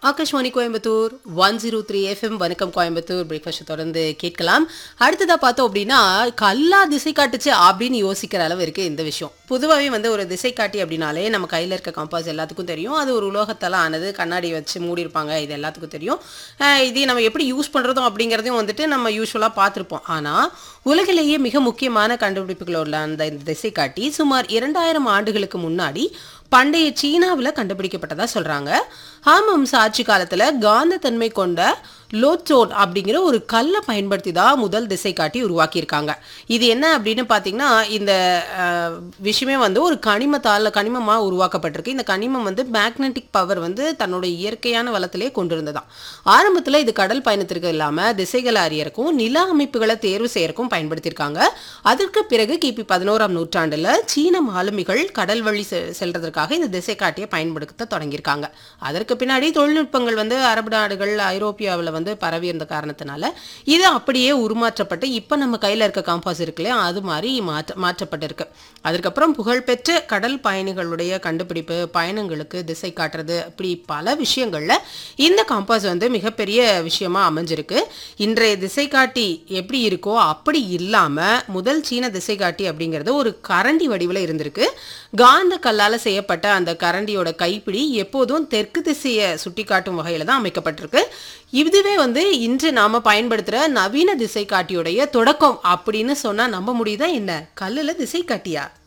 Akashvani Coimbatore one zero three FM வணக்கம் Coimbatore breakfast தொடர்ந்து கேட்கலாம் அடுத்ததா பார்த்தோம் அப்படின்னா கல்லா திசை காட்டுச்சு அப்படின்னு யோசிக்கிற அளவு இருக்கு இந்த விஷயம் பொதுவாகவே வந்து ஒரு திசை காட்டி அப்படின்னாலே நம்ம கையில் இருக்க காம்பாஸ் எல்லாத்துக்கும் தெரியும் அது ஒரு உலோகத்தால் ஆனது கண்ணாடி வச்சு மூடி இருப்பாங்க இது எல்லாத்துக்கும் தெரியும் அஹ் இது நம்ம எப்படி யூஸ் பண்ணுறதும் அப்படிங்கிறதையும் வந்துட்டு நம்ம யூஸ்வலாக பார்த்துருப்போம் ஆனால் உலகிலேயே மிக முக்கியமான கண்டுபிடிப்புகள் உள்ள அந்த இந்த திசை காட்டி சுமார் இரண்டாயிரம் ஆண்டுகளுக்கு முன்னாடி பண்டைய சீனாவில் கண்டுபிடிக்கப்பட்டதா சொல்றாங்க ஹாமம்ஸ் ஆட்சி காலத்துல காந்தத்தன்மை கொண்ட லோட்சோன் அப்படிங்கிற ஒரு கல்லை பயன்படுத்தி தான் முதல் திசை காட்டி உருவாக்கியிருக்காங்க இது என்ன அப்படின்னு பார்த்தீங்கன்னா இந்த அஹ், விஷயமே வந்து ஒரு கனிமத்தால் கனிமமாக உருவாக்கப்பட்டிருக்கு இந்த கனிமம் வந்து மேக்னெட்டிக் பவர் வந்து தன்னோட இயற்கையான வளத்திலே கொண்டிருந்ததாம் ஆரம்பத்தில் இது கடல் பயணத்திற்கு இல்லாமல் திசைகளை அறியறக்கும் நில அமைப்புகளை தேர்வு செய்யறக்கும் பயன்படுத்தியிருக்காங்க அதற்கு பிறகு கிபி பதினோராம் நூற்றாண்டுல சீன மாலுமிகள் கடல் வழி செ- செல்றதற்காக இந்த திசை காட்டியை பயன்படுத்த தொடங்கியிருக்காங்க அதற்கு பின்னாடி தொழில்நுட்பங்கள் வந்து அரபு நாடுகள் ஐரோப்பியாவில் வந்து பரவி இருந்த காரணத்தினால இது அப்படியே உருமாற்றப்பட்டு இப்போ நம்ம கையில் இருக்க காம்பாஸ் இருக்குல்லையா அது மாதிரி மாற்ற மாற்றப்பட்டிருக்கு அதுக்கப்புறம் புகழ்பெற்ற கடல் பயணிகளுடைய கண்டுபிடிப்பு பயணங்களுக்கு திசை காட்டுறது இப்படி பல விஷயங்கள்ல இந்த காம்பாஸ் வந்து மிகப்பெரிய விஷயமா அமைஞ்சிருக்கு இன்றைய திசை காட்டி எப்படி இருக்கோ அப்படி இல்லாம முதல் சீன திசை காட்டி அப்படிங்கிறது ஒரு கரண்டி வடிவில் இருந்திருக்கு காந்த கல்லால செய்யப்பட்ட அந்த கரண்டியோட கைப்பிடி எப்போதும் தெற்கு திசையை சுட்டி காட்டும் வகையில தான் அமைக்கப்பட்டிருக்கு இதுவே வந்து இன்று நாம பயன்படுத்துற நவீன திசை காட்டியுடைய தொடக்கம் அப்படின்னு சொன்னா நம்ப முடியுதா என்ன கல்லுல திசை காட்டியா